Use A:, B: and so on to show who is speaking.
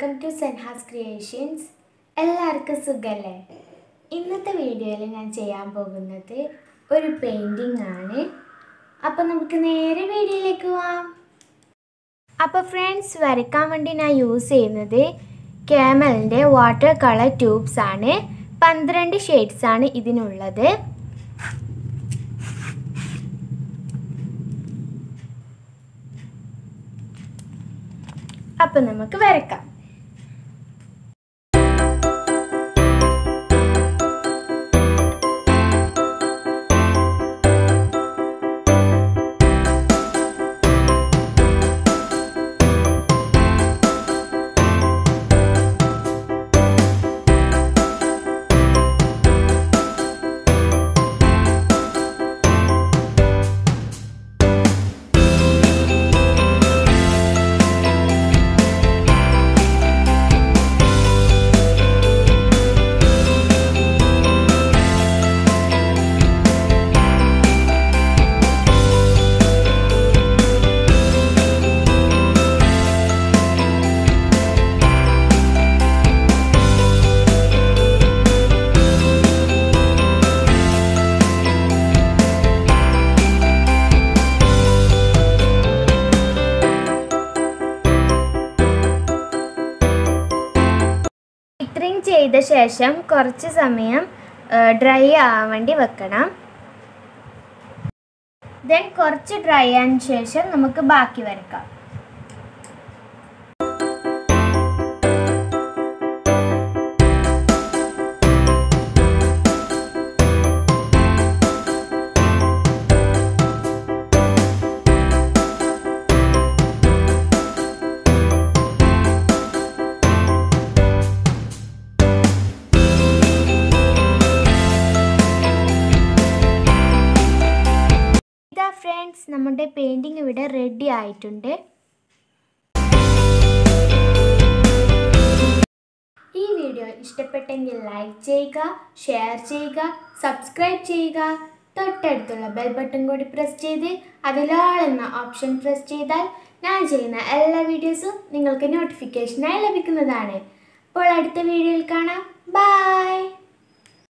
A: welcome to സെൻഹാസ് creations എല്ലാവർക്കും സുഖല്ലേ ഇന്നത്തെ വീഡിയോയിൽ ഞാൻ ചെയ്യാൻ പോകുന്നത് ഒരു പെയിൻറ്റിംഗ് ആണ് അപ്പോൾ നമുക്ക് നേരെ വീഡിയോയിലേക്ക് പോവാം അപ്പോൾ ഫ്രണ്ട്സ് വരയ്ക്കാൻ വേണ്ടി ഞാൻ യൂസ് ചെയ്യുന്നത് ക്യാമലിൻ്റെ വാട്ടർ കളർ ട്യൂബ്സ് ആണ് പന്ത്രണ്ട് ഷെയ്ഡ്സ് ആണ് ഇതിനുള്ളത് അപ്പം നമുക്ക് വരക്കാം ഇത്രയും ചെയ്ത ശേഷം കുറച്ച് സമയം ഡ്രൈ ആവാൻ വേണ്ടി വെക്കണം ദെൻ കുറച്ച് ഡ്രൈ ആയതിനു ശേഷം നമുക്ക് ബാക്കി വരക്കാം ഇതാ ഫ്രണ്ട്സ് നമ്മുടെ പെയിൻറ്റിങ് ഇവിടെ റെഡി ആയിട്ടുണ്ട് ഈ വീഡിയോ ഇഷ്ടപ്പെട്ടെങ്കിൽ ലൈക്ക് ചെയ്യുക ഷെയർ ചെയ്യുക സബ്സ്ക്രൈബ് ചെയ്യുക തൊട്ടടുത്തുള്ള ബെൽ ബട്ടൺ കൂടി പ്രസ് ചെയ്ത് അതിലാളെന്ന ഓപ്ഷൻ പ്രസ് ചെയ്താൽ ഞാൻ ചെയ്യുന്ന എല്ലാ വീഡിയോസും നിങ്ങൾക്ക് നോട്ടിഫിക്കേഷനായി ലഭിക്കുന്നതാണ് അപ്പോൾ അടുത്ത വീഡിയോയിൽ കാണാം ബൈ